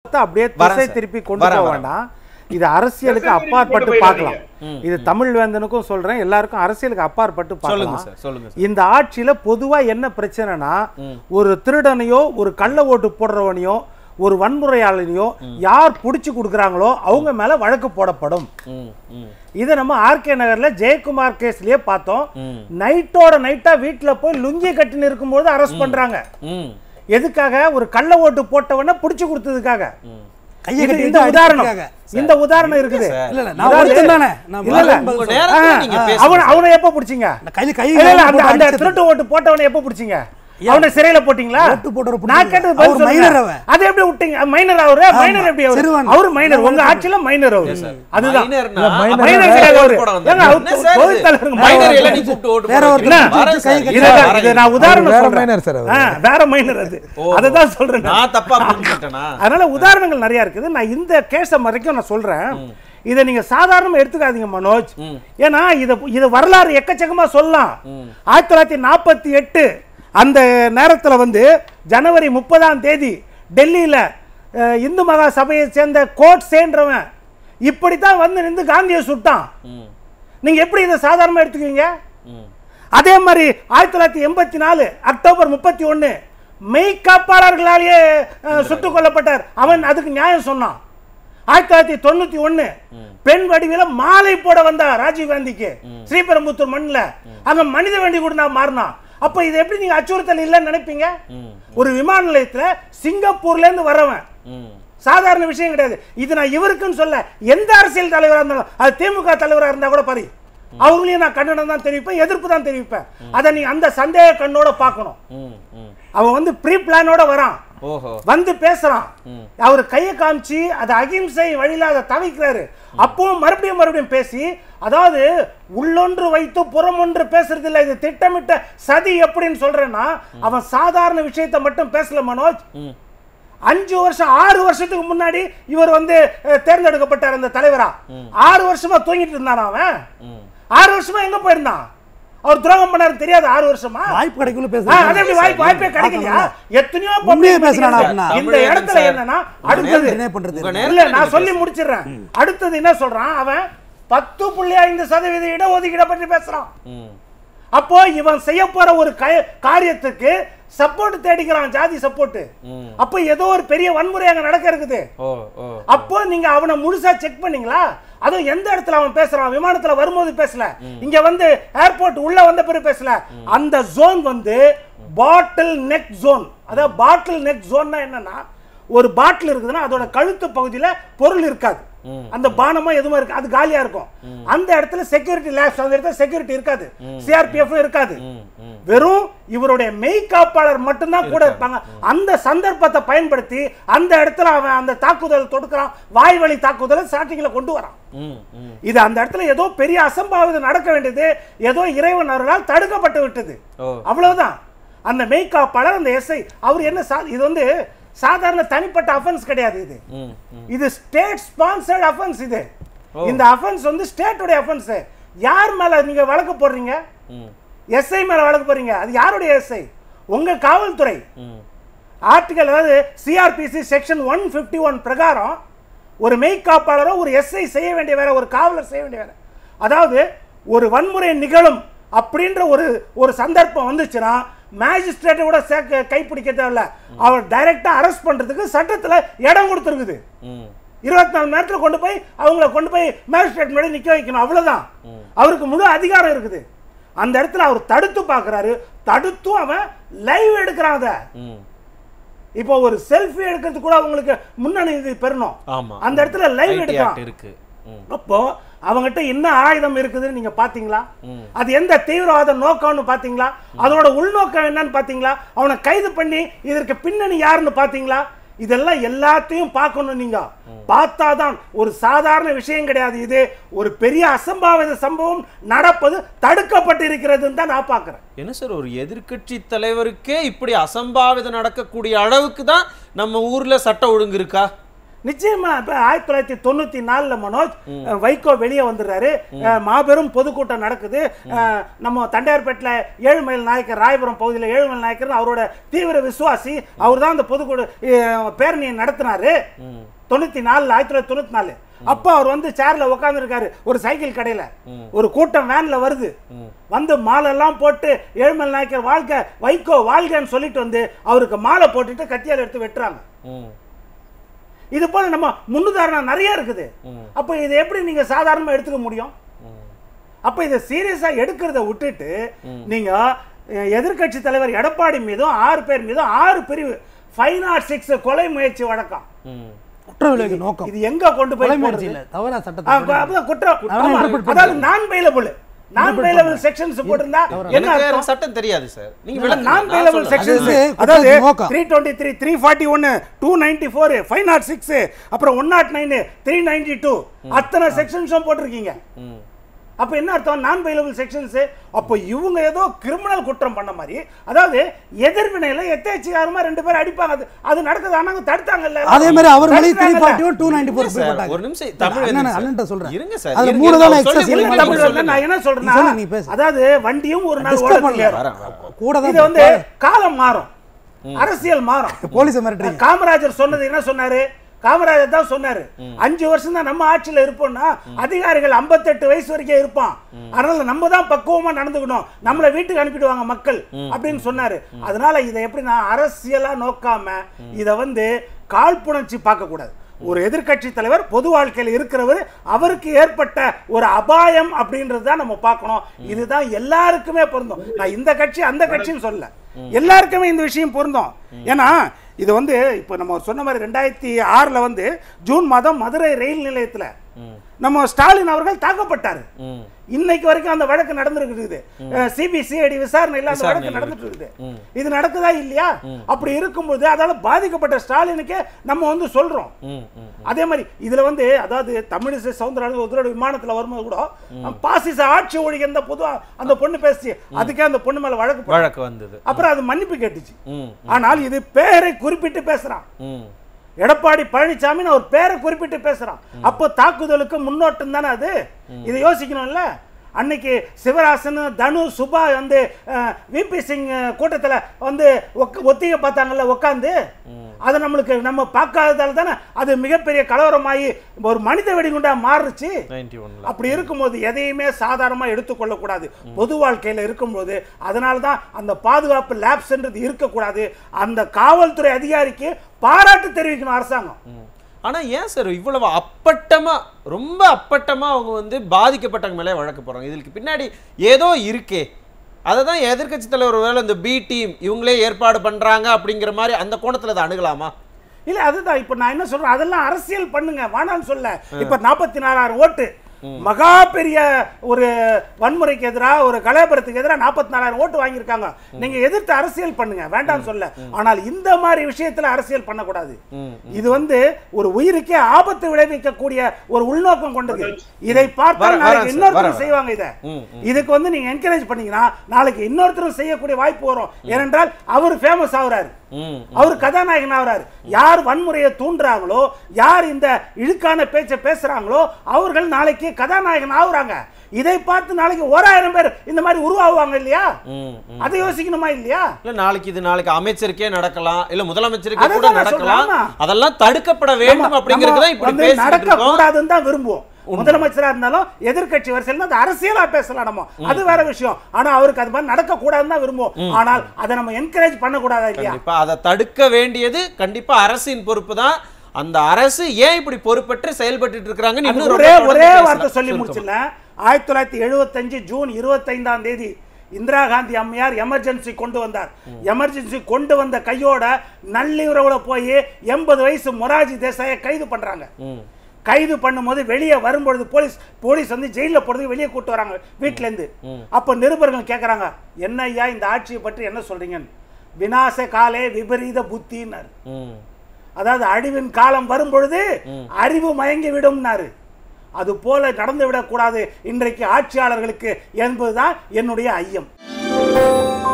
அப்படியே வரேன் திசை சார். திருப்பி கொண்டு வரேன், போக வரேன். வேண்டாம் இது அரசியலுக்கு திசை திருப்பி அப்பாற்பட்டு கொண்டு பார்க்கலாம் ம், இது தமிழ் வேந்தனுக்கும் சொல்றேன் எல்லாருக்கும் அரசியலுக்கு அப்பாற்பட்டு சொல்லுங்க பார்க்கலாம் சார் சொல்லுங்க சார் இந்த ஆட்சியில பொதுவா என்ன பிரச்சனைனா ஒரு திருடனையோ ஒரு கள்ள ஓட்டு போடுறவனையோ ஒரு வன்முறையாளனையோ யார் புடிச்சு கொடுக்குறாங்களோ அவங்க மேல வழக்கு போடப்படும் ம், ம், இதை நம்ம ஆர்கே நகர்ல ஜெயக்குமார் கேஸ்லயே பார்த்தோம் ம். நைட்டோட நைட்டா வீட்டுல போய் லுங்கி கட்டின்னு இருக்கும்போது அரெஸ்ட் பண்றாங்க ம், எதுக்காக ஒரு கள்ள ஓட்டு போட்டவன புடிச்சு கொடுத்ததுக்காக ம். கையை இது- கட்டிட்டு இந்த உதாரணம் அடிக்கிறதுக்காக. இந்த உதாரணம் இருக்குது இல்ல இல்ல நான் அதாவது- ஒருத்தன் தானே நான் இல்ல, இல்ல. பதில் உங்க சொல்றேன். நேரத்துல ஆ, நீங்க ஆ, பேசுங்க அவன சார். அவனை எப்ப புடிச்சீங்க நான் கையில கை இல்ல, இல்ல, அந்த போட்டு அந்த அடிச்சது. திருட்டு ஓட்டு போட்டவனை எப்ப புடிச்சீங்க அவனை சிறையில போட்டீங்களா ஓட்டு போட்டவரை நான் பிடிக்கல. கேட்டது அவர் பதில் minor சொல்லுங்க. அவன். அது எப்படி விட்டீங்க மைனர் அவரு மைனர் எப்படி அவரு சிறுவன். அவரு மைனர் உங்க நான் ஆட்சியில மைனர் அவரு அதுதான் மைனர்னா, இல்ல, மைனர் அப்ப மைனர் வேற கிடையாது அவரு. போட வந்தாரு. ஏங்க, அவர் என்ன சார் பொதுத் இது? தலைவருங்க. மைனர் மைனர் எல்லாம் நீ கூப்பிட்டு ஓட்டு வேற போட ஒரு வைக்கிறீங்க. கட்சி வரேன் கை சார். கட்டி- இதுதான், வரேன். இது நான் உதாரணம் வேற சொல்றேன். மைனர் சார் அவரு. ஆ, வேற மைனர் அது ஓ. அததான் சொல்றேன் நான். நான் தப்பா புரிஞ்சுக்கிட்டேனா அதனால உதாரணங்கள் நிறைய இருக்குது நான் இந்த கேஸை வரைக்கும் நான் சொல்றேன் இதை நீங்க சாதாரணமா எடுத்துக்காதீங்க மனோஜ் ஏன்னா இத இது வரலாறு எக்கச்சக்கமா சொல்லலாம் ஆயிரத்தி தொள்ளாயிரத்தி நாற்பத்தி எட்டு அந்த நேரத்துல வந்து ஜனவரி முப்பதாம் தேதி டெல்லியில அஹ், இந்து மகா சபையை சேர்ந்த கோட் சேன்றவன் இப்படித்தான் வந்து நின்று காந்தியை சுட்டான் நீங்க எப்படி இதை சாதாரணமா எடுத்துக்குவீங்க அதே மாதிரி ஆயிரத்தி தொள்ளாயிரத்தி எண்பத்தி நாலு அக்டோபர் முப்பத்தி ஒன்று மெய்காப்பாளர்களாலேயே அஹ், சுட்டுக் கொல்லப்பட்டார் அவன் அதுக்கு நியாயம் சொன்னான் ஆயிரத்தி தொள்ளாயிரத்தி தொண்ணூத்தி ஒண்ணு பெண் வடிவில மாலை போட வந்தா ராஜீவ் காந்திக்கு ஸ்ரீபெரும்புத்தூர் மண்ணில் அங்க மனித வேண்டி கூட நான் மாறினான் அப்ப இது எப்படி நீங்க அச்சுறுத்தல் இல்லைன்னு நினைப்பீங்க ஒரு விமான நிலையத்துல சிங்கப்பூர்ல இருந்து வரவன் ம். சாதாரண விஷயம் கிடையாது இது நான் இவருக்குன்னு சொல்ல எந்த அரசியல் தலைவரா இருந்தாலும் அது திமுக தலைவரா இருந்தா கூட பாரு அவங்களையும் நான் கண்டனம் தான் தெரிவிப்பேன் எதிர்ப்பு தான் தெரிவிப்பேன் அதை நீ அந்த சந்தேக கண்ணோட பார்க்கணும் ம், ம். அவன் வந்து ப்ரீ பிளானோட வரான் ஓஹோ வந்து பேசுறான் அவர் கையை காமிச்சு அது அகிம்சை வழியில அதை தவிக்கிறாரு அப்பவும் மறுபடியும் மறுபடியும் பேசி அதாவது உள்ளொன்று வைத்து புறமொன்று பேசுறது இல்ல இது திட்டமிட்ட சதி எப்படின்னு சொல்றேன்னா அவன் சாதாரண விஷயத்தை மட்டும் பேசல மனோஜ் அஞ்சு வருஷம் ஆறு வருஷத்துக்கு முன்னாடி இவர் வந்து அஹ், தேர்ந்தெடுக்கப்பட்டார் அந்த தலைவரா ஆறு வருஷமா தூங்கிட்டு இருந்தான் அவன் ஆறு வருஷமா எங்க போயிருந்தான் அவர் துரோகம் பண்ணாரு தெரியாது ஆறு வருஷமா வாய்ப்பு கிடைக்கல ஆ, பேசுறேன் அது எப்படி வாய்ப்பு வாய்ப்பே கிடைக்கலையா எத்தனையோ உண்மையை public பேசுறானா meetings அப்படின்னா? இந்த இடத்துல என்னன்னா அடுத்தது என்ன பண்றது உங்க இல்ல நான் சொல்லி முடிச்சிடுறேன் அடுத்தது என்ன சொல்றான் அவன் பத்து புள்ளி ஐந்து சதவீத இடஒதுக்கீடை பற்றி பேசுறான் ம். அப்போ இவன் செய்ய போற ஒரு கய- காரியத்துக்கு சப்போர்ட் தேடிக்கிறான் ஜாதி சப்போர்ட் அப்போ ஏதோ ஒரு பெரிய வன்முறை அங்க நடக்க இருக்குது ஓ ஓ அப்போ நீங்க அவனை முழுசா செக் பண்ணீங்களா அதுவும் எந்த இடத்துல அவன் பேசுறான் விமானத்துல வரும்போது பேசல இங்க வந்து ஏர்போர்ட் உள்ள வந்த பிறகு பேசல அந்த ஜோன் வந்து பாட்டில் நெக் ஜோன் அதாவது பாட்டில் நெக் ஜோன்னா என்னன்னா ஒரு பாட்டில் இருக்குதுன்னா அதோட கழுத்து பகுதியில பொருள் இருக்காது அந்த பானமா எதுவும் இருக்கு அது காலியா இருக்கும் அந்த இடத்துல செக்யூரிட்டி லேப்ஸ் அந்த இடத்துல செக்யூரிட்டி இருக்காது சிஆர்பிஎஃப் இருக்காது வெறும் இவருடைய மெய்காப்பாளர் மட்டும்தான் கூட இருப்பாங்க அந்த சந்தர்ப்பத்தை பயன்படுத்தி அந்த இடத்துல அவன் அந்த தாக்குதல் தொடுக்கிறான் வாய்வழி தாக்குதலை ஸ்டார்டிங்ல கொண்டு வரான் ம் ம் இது அந்த இடத்துல ஏதோ பெரிய அசம்பாவிதம் நடக்க வேண்டியது ஏதோ இறைவன் அருளால் தடுக்கப்பட்டு விட்டது ஓ. அவ்வளவுதான் அந்த மெய்காப்பாளர் அந்த எஸ்ஐ அவர் என்ன சா- இது வந்து சாதாரண தனிப்பட்ட அஃபென்ஸ் கிடையாது இது ம் ம் இது ஸ்டேட் ஸ்பான்சர்ட் அஃபென்ஸ் இது இந்த அஃபென்ஸ் வந்து ஸ்டேட்டுடைய அஃபென்ஸ் யார் மேல நீங்க வழக்கு போடுறீங்க ம் எஸ்ஐ மேல வழக்கு போடுறீங்க அது யாருடைய எஸ்ஐ உங்க காவல்துறை ம் ஆர்டிகல் அதாவது CrPC section one fifty one பிரகாரம் ஒரு மெய்காப்பாளரோ ஒரு எஸ்ஐ செய்ய வேண்டிய வேற ஒரு காவலர் செய்ய வேண்டிய வேற அதாவது ஒரு வன்முறை நிகழும் அப்படின்ற ஒரு ஒரு சந்தர்ப்பம் வந்துச்சுன்னா மேஜிஸ்ட்ரேட்டை கூட சேர்க்க கைப்பிடிக்க தேவையில்ல அவர் டைரக்டா அரெஸ்ட் பண்றதுக்கு சட்டத்துல இடம் கொடுத்துருக்குது ம் இருபத்தி நாலு நேரத்தில் கொண்டு போய் அவங்கள கொண்டு போய் மேஜிஸ்ட்ரேட் முன்னாடி நிக்க வைக்கணும் அவ்வளவுதான் அவருக்கு முழு அதிகாரம் இருக்குது அந்த இடத்துல அவர் தடுத்து பார்க்கறாரு தடுத்தும் அவன் லைவ் எடுக்கிறான் அதை ம் இப்போ ஒரு செல்ஃபி எடுக்கிறதுக்கு கூட அவங்களுக்கு முன்னணி பெறணும் ஆமா அந்த இடத்துல லைவ் ஐடி எடுக்கலாம் ஆக்ட் இருக்கு ம் அப்போ அவங்ககிட்ட என்ன ஆயுதம் இருக்குதுன்னு நீங்க பாத்தீங்களா அது எந்த தீவிரவாத நோக்கம்னு பாத்தீங்களா அதோட உள்நோக்கம் என்னன்னு பாத்தீங்களா அவனை கைது பண்ணி இதற்கு பின்னணி யாருன்னு பாத்தீங்களா இதெல்லாம் எல்லாத்தையும் பார்க்கணும் நீங்க பார்த்தாதான் ஒரு சாதாரண விஷயம் கிடையாது இது ஒரு பெரிய அசம்பாவித சம்பவம் நடப்பது தடுக்கப்பட்டு இருக்கிறதுன்னு தான் நான் பார்க்கிறேன் என்ன சார் ஒரு எதிர்க்கட்சி தலைவருக்கே இப்படி அசம்பாவிதம் நடக்கக்கூடிய அளவுக்கு தான் நம்ம ஊர்ல சட்ட ஒழுங்கு இருக்கா நிச்சயமா இப்ப ஆயிரத்தி தொள்ளாயிரத்தி தொண்ணூத்தி நாலுல மனோஜ் அஹ், வைகோ வெளியே வந்துடுறாரு அஹ், மாபெரும் பொதுக்கூட்டம் நடக்குது அஹ், நம்ம தண்டையார்பேட்டில் ஏழுமைல் நாயக்கர் ராயபுரம் பகுதியில் ஏழுமைல் நாயக்கர் அவரோட தீவிர விசுவாசி அவர் தான் அந்த பொதுக்கூட அஹ், பேரணியை நடத்தினாரு தொண்ணூத்தி நாலுல ஆயிரத்தி தொள்ளாயிரத்தி தொண்ணூத்தி நாலு அப்போ அவர் வந்து சேர்ல உட்காந்துருக்காரு ஒரு சைக்கிள் கடையில ஒரு கூட்டம் வேன்ல வருது வந்து மாலை எல்லாம் போட்டு ஏழுமல் நாயக்கர் வாழ்க வைகோ வாழ்கன்னு சொல்லிட்டு வந்து அவருக்கு மாலை போட்டுட்டு கத்தியால் எடுத்து வெட்டுறாங்க ம் இது போல நம்ம முன்னுதாரணம் நிறைய இருக்குது அப்போ இதை எப்படி நீங்க சாதாரணமா எடுத்துக்க முடியும் அப்ப இதை சீரியஸா எடுக்கிறத விட்டுட்டு நீங்க அஹ், எதிர்க்கட்சி தலைவர் எடப்பாடி மீதும் ஆறு பேர் மீதும் ஆறு பிரிவு ஃபைவ் நாட் சிக்ஸ் கொலை முயற்சி வழக்கம் ம் குற்றவிலக்கு நோக்கம் இது எங்க கொண்டு போய் கொலை போடுறது? முயற்சி இல்ல தவறா ஆ, சட்டத்தை அப்பதான் குற்றம் அவனை ஆமா, interpret அதாவது நான் பெயிலபிள் நான் பெயிலபிள் செக்ஷன்ஸ் போட்டிருந்தா என்ன எனக்கு அர்த்தம் எனக்கு சட்டம் தெரியாது சார் நீங்க விளக்குங்க. நான் நான் பெயிலபிள் சொல்றேன். செக்ஷன்ஸ் அது அதாவது குற்றத்தின் நோக்கம். Three twenty three three forty ஒன்னு two ninety four five nought six அப்புறம் one nought nine three ninety two அத்தனை செக்ஷன்ஸும் போட்டிருக்கீங்க ம் அப்ப என்ன அர்த்தம் நான் பெயிலபிள் செக்ஷன்ஸ் அப்போ இவங்க ஏதோ கிரிமினல் குற்றம் பண்ண மாதிரி அதாவது எதிர்வினையில எத்தேச்சிகாரமா ரெண்டு பேரும் அடிப்பாங்க அது அது நடக்குது ஆனா அவங்க தடுத்தாங்கல்ல அதே மாதிரி அவர் மேலே த்ரீ தடுத்தாங்கல்ல. Forty one two ninety four sir, போட்டாங்க ஒரு நிமிஷம் தமிழ் அண்ணன் வேணும் சார். அண்ணன்ட்ட சொல்றேன் இருங்க சார், அதுல இருங்க, மூணு இருங்க, தானே அவர் சொல்லி எக்ஸஸ் இல்ல, முடிங்க, தமிழ்ல சொல்லுங்க. நான் என்ன நீ சொல்லு, நீ சொல்றேன்னா பேசு. அதாவது வண்டியும் ஒரு நாள் Disturb ஓடுறது பண்ணல. இல்லையா? வரேன், வரேன். கூட தான் இது வந்து காலம் மாறும் அரசியல் மாறும் போலீஸ் மிரட்டுறீங்க காமராஜர் சொன்னது என்ன சொன்னாரு காமராஜர் தான் சொன்னாரு அஞ்சு வருஷம் தான் நம்ம ஆட்சியில இருப்போம்னா அதிகாரிகள் 58 வயசு வரைக்கும் இருப்பான் அதனால நம்ம தான் பக்குவமா நடந்துக்கணும் நம்மளை வீட்டுக்கு அனுப்பிடுவாங்க மக்கள் அப்படின்னு சொன்னாரு அதனால இதை எப்படி நான் அரசியலா நோக்காம இத வந்து காழ்ப்புணர்ச்சி பார்க்க கூடாது ஒரு எதிர்க்கட்சி தலைவர் பொது வாழ்க்கையில் இருக்கிறவர் அவருக்கு ஏற்பட்ட ஒரு அபாயம் அப்படின்றது தான் நம்ம பார்க்கணும் இதுதான் எல்லாருக்குமே பொருந்தும் நான் இந்த கட்சி அந்த கட்சின்னு சொல்லல எல்லாருக்குமே இந்த விஷயம் பொருந்தும் ஏன்னா இது வந்து இப்போ நம்ம சொன்ன மாதிரி ரெண்டாயிரத்தி ஆறில் வந்து ஜூன் மாதம் மதுரை ரயில் நிலையத்தில் நம்ம ஸ்டாலின் அவர்கள் தாக்கப்பட்டார் ம் இன்னைக்கு வரைக்கும் அந்த வழக்கு நடந்துருக்குது சிபிசிஐடி விசாரணையில் அந்த வழக்கு விசாரணையில நடந்துட்டு இருக்குது இது நடக்குதா இல்லையா அப்படி இருக்கும்போது அதால பாதிக்கப்பட்ட ஸ்டாலினுக்கே நம்ம வந்து சொல்றோம் ம் ம் அதே மாதிரி இதுல வந்து அதாவது தமிழிசை சவுந்தரராஜன் ஒருத்தரோட விமானத்துல வரும்போது கூட பாசிச ஆட்சி ஒழிக அந்த பொதுவா அந்த பொண்ணு பேசி அதுக்கே அந்த பொண்ணு மேல வழக்கு போட்டாங்க. வழக்கு வந்தது அப்புறம் அது மன்னிப்பு கேட்டுச்சு ம் ஆனால் இது பேரை குறிப்பிட்டு பேசுறான் ம் எடப்பாடி பழனிசாமின்னு அவர் பேரை குறிப்பிட்டு பேசுறான் அப்போ தாக்குதலுக்கு முன்னோட்டம் தானே அது இதை யோசிக்கணும்ல அன்னைக்கு சிவராசன் தனு சுபா வந்து விபி சிங் கூட்டத்துல வந்து ஒக்க- ஒத்திகை பார்த்தாங்கல்ல உட்காந்து அது நம்மளுக்கு நம்ம பார்க்காததால தானே அது மிகப்பெரிய கலவரமாகி ஒரு மனித வெடிகுண்டா மாறுச்சு நைன்டி ஒன்ல அப்படி இருக்கும்போது எதையுமே சாதாரணமாக எடுத்துக்கொள்ளக்கூடாது பொது வாழ்க்கையில் இருக்கும்போது அதனால தான் அந்த பாதுகாப்பு லேப்ஸ்ன்றது இருக்கக்கூடாது அந்த காவல்துறை அதிகாரிக்கு பாராட்டு தெரிவிக்கணும் அரசாங்கம் ஆனா ஏன் சார் இவ்வளவு அப்பட்டமா ரொம்ப அப்பட்டமா அவங்க வந்து பாதிக்கப்பட்டவங்க மேலே வழக்கு போறாங்க இதுக்கு பின்னாடி ஏதோ இருக்கே அதை தான் எதிர்க்கட்சி தலைவர் வேலை இந்த பி டீம் இவங்களே ஏற்பாடு பண்றாங்க அப்படிங்கிற மாதிரி அந்த கோணத்துல அதை அணுகலாமா இல்ல அதுதான் இப்ப நான் என்ன சொல்றேன் அதெல்லாம் அரசியல் பண்ணுங்க வேணாம்னு சொல்ல இப்ப நாற்பத்தி நாலாயிரம் ஓட்டு மகா பெரிய ஒரு வன்முறைக்கு எதிராக ஒரு கலவரத்துக்கு எதிராக நாற்பத்தி நாலாயிரம் ஓட்டு வாங்கியிருக்காங்க நீங்க எதிர்த்து அரசியல் பண்ணுங்க வேண்டாம்னு சொல்ல ஆனால் இந்த மாதிரி விஷயத்துல அரசியல் பண்ணக்கூடாது ம், இது வந்து ஒரு உயிருக்கே ஆபத்து விளைவிக்கக்கூடிய ஒரு உள்நோக்கம் கொண்டது இதை பார்த்தால் வரேன், நாளைக்கு வரேன் சார், இன்னொருத்தரும் வரேன். செய்வாங்க இதை ம், இதுக்கு வந்து நீங்க என்கரேஜ் பண்ணீங்கன்னா நாளைக்கு இன்னொருத்தரும் செய்யக்கூடிய வாய்ப்பு வரும் ஏனென்றால் அவர் ஃபேமஸ் ஆகுறாரு ம் அவர் கதாநாயகன் ஆகுறாரு யார் வன்முறையை தூண்டுறாங்களோ யார் இந்த இழுக்கான பேச்சை பேசுறாங்களோ அவர்கள் நாளைக்கு கதாநாயகன் ஆகுறாங்க இதை பார்த்து நாளைக்கு ஓராயிரம் பேர் இந்த மாதிரி உருவாகுவாங்க இல்லையா ம் ம். அதை யோசிக்கணுமா இல்லையா இல்ல நாளைக்கு இது நாளைக்கு அமைச்சருக்கே நடக்கலாம் இல்ல முதலமைச்சருக்கே கூட அதைதான் நான் நடக்கலாம் சொல்றேன், ஆமா. அதெல்லாம் தடுக்கப்பட வேண்டும் நம்ம- அப்படிங்கறது தான் இப்படி வந்து பேசிட்டு நடக்க இருக்கோம் கூடாதுன்னு தான் விரும்புவோம் முதலமைச்சரா இருந்தாலும் எதிர்க்கட்சி வரிசையில் அது அரசியலா பேசலாம் நம்ம அது வேற விஷயம் ஆனா அவருக்கு அது மாதிரி நடக்க கூடாதுன்னு தான் விரும்புவோம் ஆனால் அதை நம்ம என்கரேஜ் பண்ண கூடாதா இல்லையா கண்டிப்பா அதை தடுக்க வேண்டியது கண்டிப்பா அரசின் பொறுப்பு தான் அந்த அரசு ஏன் இப்படி பொறுப்பற்று செயல்பட்டு இருக்காங்கன்னு அது இன்னும் ஒரே ரொம்ப ஒரே தொடர்ந்து வார்த்தை பேசலாம். சொல்லி சுருக்கமா. முடிச்சிடலாம் ஆயிரத்தி தொள்ளாயிரத்தி எழுபத்தஞ்சு ஜூன் இருபத்தைந்தாம் தேதி இந்திரா காந்தி அம்மையார் எமர்ஜென்சி கொண்டு வந்தார் எமர்ஜென்சி கொண்டு வந்த கையோட நள்ளிரவுல போய் எண்பது வயசு மொராஜி தேசாயை கைது பண்றாங்க ம் கைது பண்ணும்போது வெளியே வரும்பொழுது போலீஸ் போலீஸ் வந்து ஜெயிலில் போடுறதுக்கு வெளியே கூட்டு வராங்க வீட்ல இருந்து அப்போ நிருபர்கள் கேட்குறாங்க என்ன ஐயா இந்த ஆட்சியை பற்றி என்ன சொல்றீங்கன்னு விநாச காலே விபரீத புத்தின்னாரு ம் அதாவது அழிவின் காலம் வரும்பொழுது அறிவு மயங்கி விடும்னாரு அது போல நடந்து விடக்கூடாது இன்றைக்கு ஆட்சியாளர்களுக்கு என்பதுதான் என்னுடைய ஐயம்